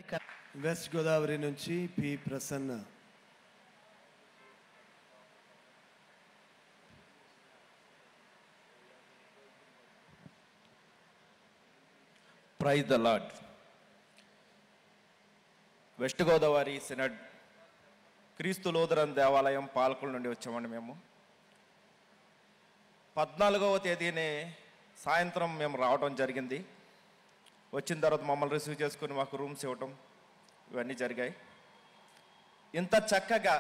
క- వెస్ట్ గోదావరి నుంచి P Prasanna praise the lord west Godavari synod క్రీస్తు లోదరం దేవాలయం పాలకుల నుండి వచ్చామండి మేము పద్నాలుగవ తేదీనే సాయంత్రం మేము రావడం జరిగింది వచ్చిన తర్వాత మమ్మల్ని రిసీవ్ చేసుకుని మాకు రూమ్స్ ఇవ్వటం ఇవన్నీ జరిగాయి ఇంత చక్కగా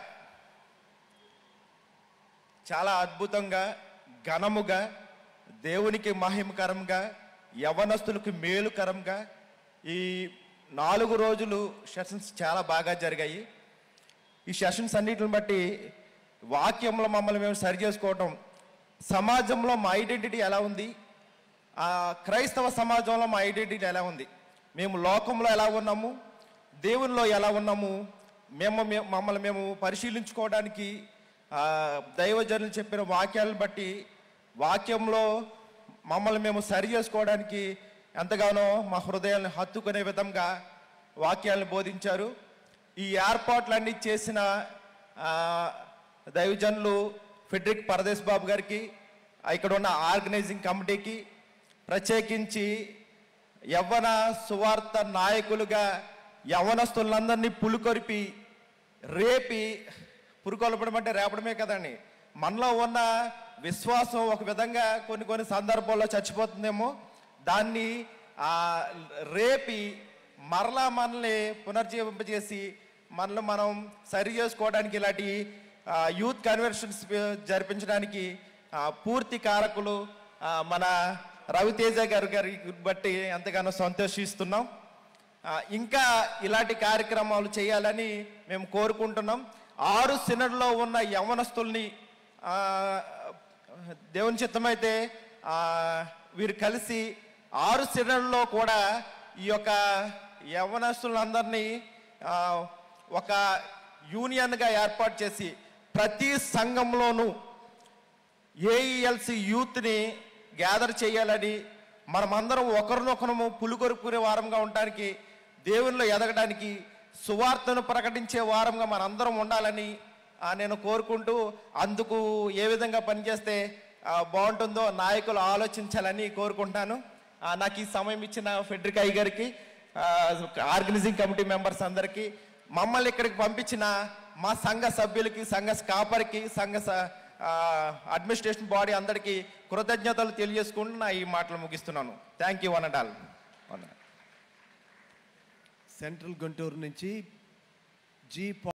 చాలా అద్భుతంగా ఘనముగా దేవునికి మహిమకరంగా యవనస్తులకు మేలుకరంగా ఈ నాలుగు రోజులు సెషన్స్ చాలా బాగా జరిగాయి ఈ సెషన్స్ అన్నిటిని బట్టి వాక్యంలో మమ్మల్ని మేము సరి చేసుకోవటం సమాజంలో మా ఐడెంటిటీ ఎలా ఉంది ఆ క్రైస్తవ సమాజంలో మా ఐడెంటిటీ ఎలా ఉంది మేము లోకంలో ఎలా ఉన్నాము దేవునిలో ఎలా ఉన్నాము మేము మేము- మమ్మల్ని మేము పరిశీలించుకోవడానికి ఆ, దైవజనులు చెప్పిన వాక్యాలను బట్టి వాక్యంలో మమ్మల్ని మేము సరి చేసుకోవడానికి ఎంతగానో మా హృదయాన్ని హత్తుకునే విధంగా వాక్యాలను బోధించారు ఈ ఏర్పాట్లన్నీ చేసిన ఆ, దైవజనులు ఫెడ్రిక్ పరదేశ్ బాబు గారికి ఆ, ఇక్కడ ఉన్న ఆర్గనైజింగ్ కమిటీకి ప్రత్యేకించి యవ్వన సువార్త నాయకులుగా యవ్వనస్తులందరినీ పులుకొరిపి రేపి పురుకొల్పడం అంటే రేపడమే కదండి మనలో ఉన్న విశ్వాసం ఒక విధంగా కొన్ని కొన్ని సందర్భాల్లో చచ్చిపోతుందేమో దాన్ని ఆ, రేపి మరలా మనల్ని పునర్జీవింపజేసి మనల్ని మనం సరి చేసుకోవడానికి ఇలాంటి ఆ, యూత్ కన్వెన్షన్స్ జరిపించడానికి ఆ, పూర్తి కారకులు ఆ, మన రవితేజ గారు గారి బట్టి ఎంతగానో సంతోషిస్తున్నాం ఆ, ఇంకా ఇలాంటి కార్యక్రమాలు చేయాలని మేము కోరుకుంటున్నాం ఆరు సినడ్లో ఉన్న యవనస్తుల్ని ఆ, దేవుని చిత్తమైతే ఆ, వీరు కలిసి ఆరు సినడ్లో కూడా ఈ యొక్క యవనస్తులందరినీ ఆ, ఒక యూనియన్గా ఏర్పాటు చేసి ప్రతి సంఘంలోనూ ఏఈఎల్సి యూత్ని గ్యాదర్ చేయాలని మనమందరం ఒకరినొకరము పులుకొరుకునే వారంగా ఉండడానికి దేవునిలో ఎదగడానికి సువార్తను ప్రకటించే వారంగా మనందరం ఉండాలని ఆ, నేను కోరుకుంటూ అందుకు ఏ విధంగా పనిచేస్తే ఆ, బాగుంటుందో నాయకులు ఆలోచించాలని కోరుకుంటాను ఆ, నాకు ఈ సమయం ఇచ్చిన ఫెడ్రిక్ అయ్య గారికి ఆర్గనైజింగ్ కమిటీ మెంబర్స్ అందరికీ మమ్మల్ని ఇక్కడికి పంపించిన మా సంఘ సభ్యులకి సంఘ కాపరికి సంఘ స- ఆ, అడ్మినిస్ట్రేషన్ బాడీ అందరికీ కృతజ్ఞతలు తెలియజేసుకుంటూ నా ఈ మాటలు ముగిస్తున్నాను thank you one and all central Guntur నుంచి జి